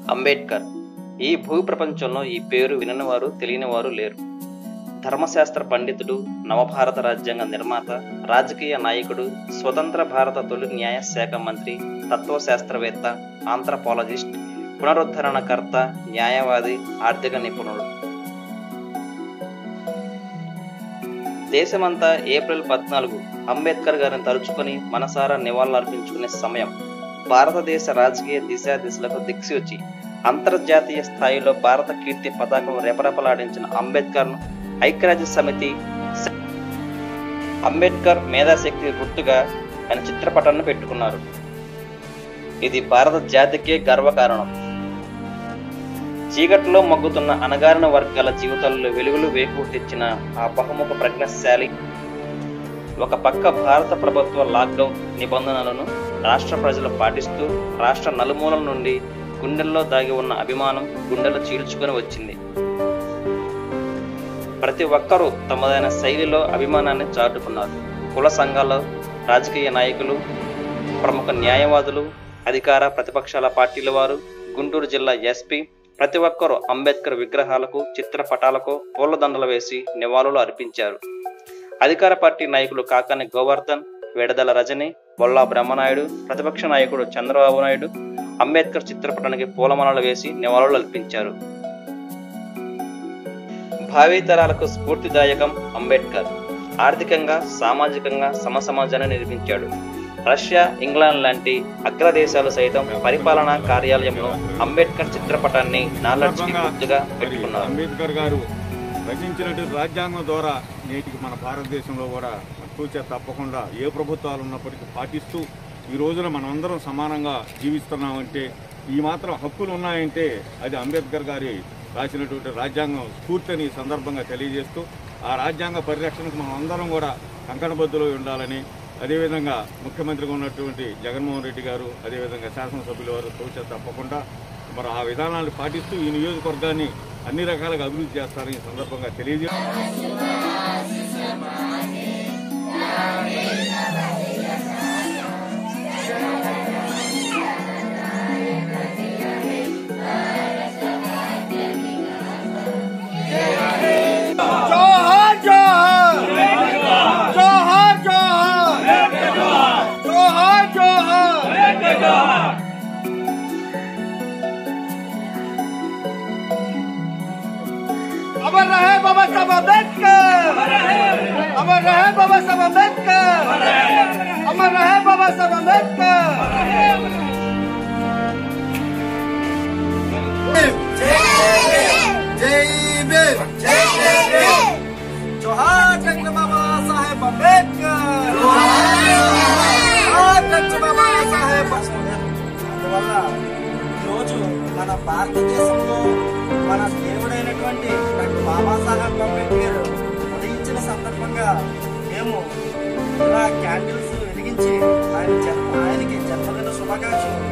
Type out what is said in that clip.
అంబేద్కర్ ఈ భూ ప్రపంచంలో ఈ పేరు వినని వారు తెలియని వారు లేరు ధర్మశాస్త్ర పండితుడు నవభారత రాజ్యాంగ నిర్మాత రాజకీయ నాయకుడు స్వతంత్ర భారత తొలి న్యాయ శాఖ మంత్రి తత్వశాస్త్రవేత్త ఆంథ్రపాలజిస్ట్ పునరుద్ధరణకర్త న్యాయవాది ఆర్థిక నిపుణుడు దేశమంతా ఏప్రిల్ పద్నాలుగు అంబేద్కర్ గారిని తలుచుకొని మనసారా నివాళులర్పించుకునే సమయం భారతదేశ రాజకీయ దిశ దిశలకు దిక్సూచి అంతర్జాతీయ స్థాయిలో భారత కీర్తి పతాకం రెపరెపలాడించిన అంబేద్కర్ను ఐక్యరాజ్య సమితి అంబేద్కర్ మేధాశక్తి గుర్తుగా ఆయన చిత్రపటాన్ని పెట్టుకున్నారు ఇది భారత జాతికే గర్వకారణం చీకట్లో మగ్గుతున్న అణగారిన వర్గాల జీవితాల్లో వెలుగులు వేకు తెచ్చిన ఆ బహుముఖ ప్రజ్ఞశాలి ఒక పక్క భారత ప్రభుత్వ లాక్డౌన్ నిబంధనలను రాష్ట్ర ప్రజలు పాటిస్తూ రాష్ట్ర నలుమూలల నుండి గుండెల్లో దాగి ఉన్న అభిమానం గుండెలు చీల్చుకొని వచ్చింది ప్రతి ఒక్కరూ తమదైన శైలిలో అభిమానాన్ని చాటుకున్నారు కుల సంఘాలు రాజకీయ నాయకులు ప్రముఖ న్యాయవాదులు అధికార ప్రతిపక్షాల పార్టీల వారు గుంటూరు జిల్లా ఎస్పీ ప్రతి ఒక్కరూ అంబేద్కర్ విగ్రహాలకు చిత్రపటాలకు పూలదండలు వేసి నివాళులు అర్పించారు అధికార పార్టీ నాయకులు కాకాని గోవర్ధన్ వేడదల రజని బొల్లా బ్రహ్మనాయుడు ప్రతిపక్ష నాయకుడు చంద్రబాబు నాయుడు అంబేద్కర్ చిత్రపటానికి పూలమాలలు వేసి నివాళులు అర్పించారు భావితరాలకు స్ఫూర్తిదాయకం అంబేద్కర్ ఆర్థికంగా సామాజికంగా సమసమాజాన్ని నిర్మించాడు రష్యా ఇంగ్లాండ్ లాంటి అగ్రదేశాలు సైతం పరిపాలనా కార్యాలయంలో అంబేద్కర్ చిత్రపటాన్ని నాలెడ్జ్కి గుర్తుగా మరి పెట్టుకున్నారు అంబేద్కర్ గారు రచించినటువంటి రాజ్యాంగం ద్వారా నేటికి మన భారతదేశంలో కూడా తూచే తప్పకుండా ఏ ప్రభుత్వాలు ఉన్నప్పటికీ పాటిస్తూ ఈ రోజున మనమందరం సమానంగా జీవిస్తున్నామంటే ఈ మాత్రం హక్కులు ఉన్నాయంటే అది అంబేద్కర్ గారి రాసినటువంటి రాజ్యాంగం స్ఫూర్తిని ఈ సందర్భంగా తెలియజేస్తూ ఆ రాజ్యాంగ పరిరక్షణకు మనం అందరం కూడా కంకణబద్దులో ఉండాలని అదేవిధంగా ముఖ్యమంత్రిగా ఉన్నటువంటి జగన్మోహన్ రెడ్డి గారు అదేవిధంగా శాసనసభ్యుల వారు తోచే తప్పకుండా మరి ఆ విధానాలు పాటిస్తూ ఈ నియోజకవర్గాన్ని అన్ని రకాలుగా అభివృద్ధి చేస్తారని ఈ సందర్భంగా తెలియజే जोहर जोहर जोहर जोहर जोहर जोहर अमर रहे बाबा साहब अम्बेडकर अमर रहे बाबा साहब अम्बेडकर अमर रहे बाबा साहब अम्बेडकर जय भीम जय भीम जोहार डॉक्टर बाबा साहेब अंबेडकर जोहार डॉक्टर बाबा साहेब అందువల్ల ఈరోజు మన భారతదేశంలో మన దేవుడైనటువంటి డాక్టర్ బాబాసాహెబ్ అంబేద్కర్ ఉదయించిన సందర్భంగా మేము ఇలా క్యాండిల్స్ వెలిగించి ఆయన జన్మ ఆయనకి జన్మదిన శుభాకాంక్షలు